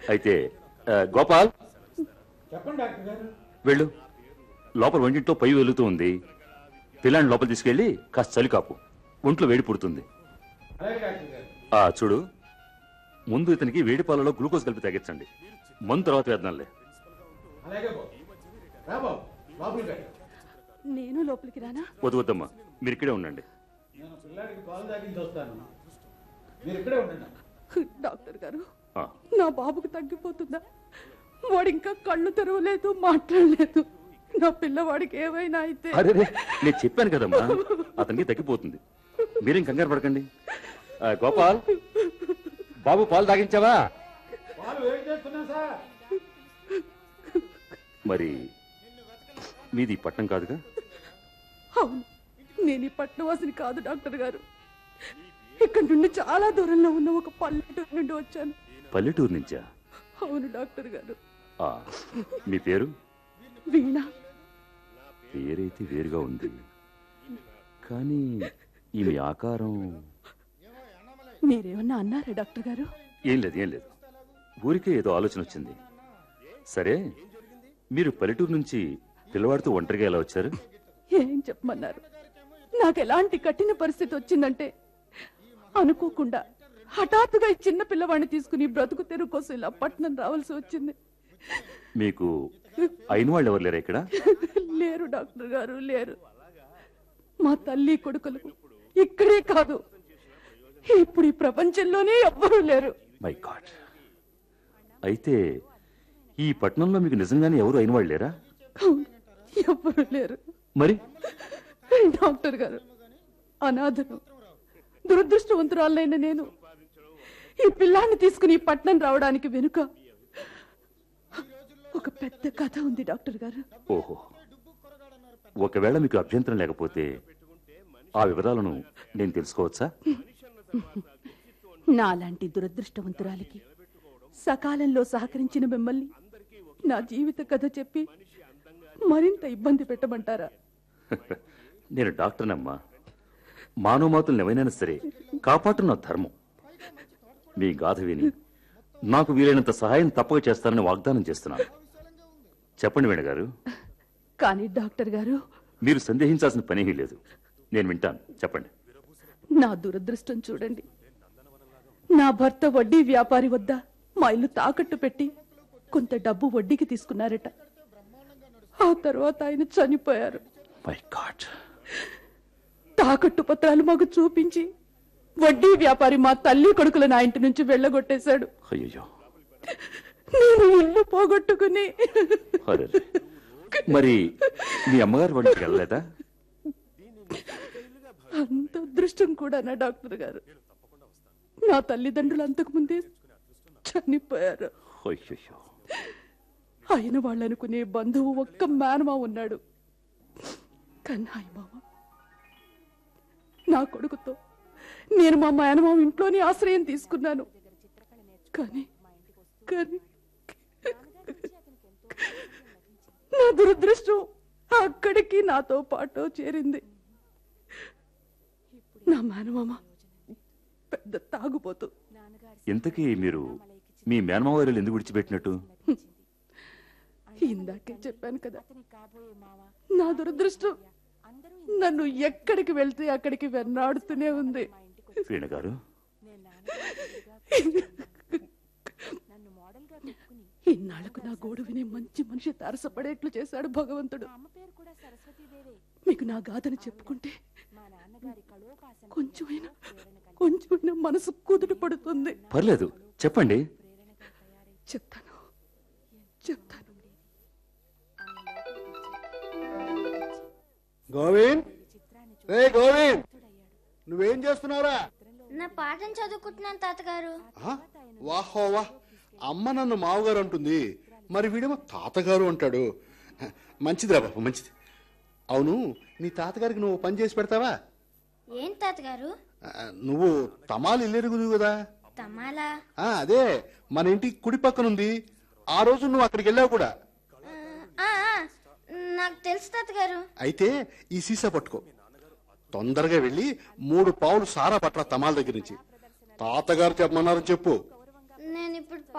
అయితే ఆ, గోపాల్ చెప్పండి డాక్టర్ గారు వెళ్ళు లోపల వంటింట్లో పై వెలుగుతూ ఉంది పిల్లాన్ని లోపల తీసుకెళ్ళి కాస్త చలి కాపు ఒంట్లో వేడి పుడుతుంది అలాగే డాక్టర్ గారు ఆ చూడు ముందు ఇతనికి వేడి పాలలో గ్లూకోజ్ కలిపి తగ్గించండి మందు తర్వాత వేద్దాంలే అలాగే బాబు రా బాబు లోపలికి రండి. నేను లోపలికి రానా వద్దు వద్దమ్మా మీరు ఇక్కడే ఉండండి నేను పిల్లాడికి పాలు తాగించి వస్తాను మీరు ఇక్కడే ఉండండి డాక్టర్ గారు ఆ, నా బాబుకు తగ్గిపోతుందా వాడు ఇంకా కళ్ళు తెరవలేదు మాట్లాడలేదు నా పిల్లవాడికి ఏమైనా అయితే అరే రే, నేను చెప్పాను కదమ్మా అతనికి తగ్గిపోతుంది మీరేం కంగారు పడకండి ఆ, గోపాల్ బాబు పాలు తాగించావా పాలు వేడి చేస్తున్నా సార్ మరి మీది ఈ పట్నం కాదుగా అవును నేను ఈ పట్టణవాసిని కాదు డాక్టర్ గారు ఇక్కడ నుండి చాలా దూరంలో ఉన్న ఒక పల్లెటూరు నుండి వచ్చాను పల్లెటూరు నుంచా అవును డాక్టర్ గారు ఆ, మీ పేరు వీణ పేరైతే వేరుగా ఉంది కానీ ఈమె ఆకారం మీరేమన్నా అన్నారా డాక్టర్ గారు ఏం లేదు ఏం లేదు ఊరికే ఏదో ఆలోచన వచ్చింది సరే మీరు పల్లెటూరు నుంచి పిల్లవాడితో ఒంటరిగా ఎలా వచ్చారు ఏం చెప్పమన్నారు నాకు ఎలాంటి కఠిన పరిస్థితి వచ్చిందంటే అనుకోకుండా హఠాత్తుగా ఈ చిన్న పిల్లవాడిని తీసుకుని బ్రతుకు తెరువు కోసం ఇలా పట్టణం రావాల్సి వచ్చింది మీకు అయిన వాళ్ళు ఎవరు లేరా ఇక్కడ లేరు డాక్టర్ గారు లేరు మా తల్లి కొడుకులకు ఇక్కడే కాదు ఇప్పుడు ఈ ప్రపంచంలోనే ఎవ్వరూ లేరు మై గాడ్ అయితే ఈ పట్టణంలో మీకు నిజంగానే ఎవరు అయిన వాళ్ళు లేరా అవును, ఎవ్వరూ లేరు మరి డాక్టర్ గారు అనాథను దురదృష్టవంతురాలైన నేను ఈ పిల్లాన్ని తీసుకుని ఈ పట్నం రావడానికి వెనుక ఒక పెద్ద కథ ఉంది డాక్టర్ గారు ఓహో ఒకవేళ మీకు అభ్యంతరం లేకపోతే ఆ వివరాలను నేను తెలుసుకోవచ్చా నాలాంటి దురదృష్టవంతురాలికి సకాలంలో సహకరించిన మిమ్మల్ని నా జీవిత కథ చెప్పి మరింత ఇబ్బంది పెట్టమంటారా నేను డాక్టర్నమ్మా మానవమాతులను ఎవరైనా సరే కాపాడటం నా ధర్మం మీ గాథ విని నాకు వీలైనంత సహాయం తప్పక చేస్తానని వాగ్దానం చేస్తున్నాను చెప్పండి వీణ గారు కానీ డాక్టర్ గారు మీరు సందేహించాల్సిన పనేమీ లేదు నేను వింటాను చెప్పండి నా దురదృష్టం చూడండి నా భర్త వడ్డీ వ్యాపారి వద్ద మా ఇల్లు తాకట్టు పెట్టి కొంత డబ్బు వడ్డీకి తీసుకున్నారట ఆ తర్వాత ఆయన చనిపోయారు మై గాడ్ తాకట్టు పత్రాలు మాకు చూపించి వడ్డీ వ్యాపారి మా తల్లి కొడుకుల నా ఇంటి నుంచి వెళ్ళగొట్టేశాడు అయ్యో నేను ఇల్లు పోగొట్టుకుని అరే మరి మీ అమ్మగారు వంటికి వెళ్ళలేదా అంత అదృష్టం కూడా నా డాక్టర్ గారు నా తల్లిదండ్రులు అంతకు ముందే చనిపోయారు అయ్యో ఆయన వాళ్ళనుకునే బంధువు ఒక్క మేనమా ఉన్నాడు కన్నాయి మామ నా కొడుకుతో నేను మా మేనమామ ఇంట్లోనే ఆశ్రయం తీసుకున్నాను కానీ కానీ నా దురదృష్టం అక్కడికి నాతో పాటు చేరింది నా మేనమామ పెద్ద తాగుపోతూ ఇంతకీ మీరు మీ మేనమావారు ఎందుకు విడిచిపెట్టినట్టు ఇందాకే చెప్పాను కదా నా దురదృష్టం నన్ను ఎక్కడికి వెళ్తే అక్కడికి వెన్నాడుతూనే ఉంది వీణ గారు ఇన్నాళ్లకు నా గోడు వినే మంచి మనిషి తారసపడేట్లు చేశాడు భగవంతుడు మీకు నా గాథను చెప్పుకుంటే కొంచెమైనా కొంచెమైనా మనసు కుదుట పడుతుంది పర్లేదు చెప్పండి చెప్తాను చెప్తాను గోవింద్ రే గోవింద్ నువ్వేం చేస్తున్నావురా నా పాఠం చదువుకుంటున్నాను తాతగారు ఆ? వాహో వాహ్ అమ్మ నన్ను మావగారు అంటుంది మరి వీడేమో తాతగారు అంటాడు మంచిదిరా బాబు మంచిది అవును నీ తాతగారికి నువ్వు పని చేసి పెడతావా ఏం తాతగారు ఆ, నువ్వు తమాలు ఇల్లెరుగుదు కదా తమాలా ఆ, అదే మన ఇంటి కుడి పక్కనుంది ఆ రోజు నువ్వు అక్కడికి వెళ్ళావు కూడా ఆ, ఆ, నాకు తెలుసు తాతగారు అయితే ఈ సీసా పట్టుకో తొందరగా వెళ్ళి మూడు పావులు సారా పట్ల తమాల దగ్గర నుంచి తాతగారు చెప్పమన్నారని చెప్పు నేను ఇప్పుడు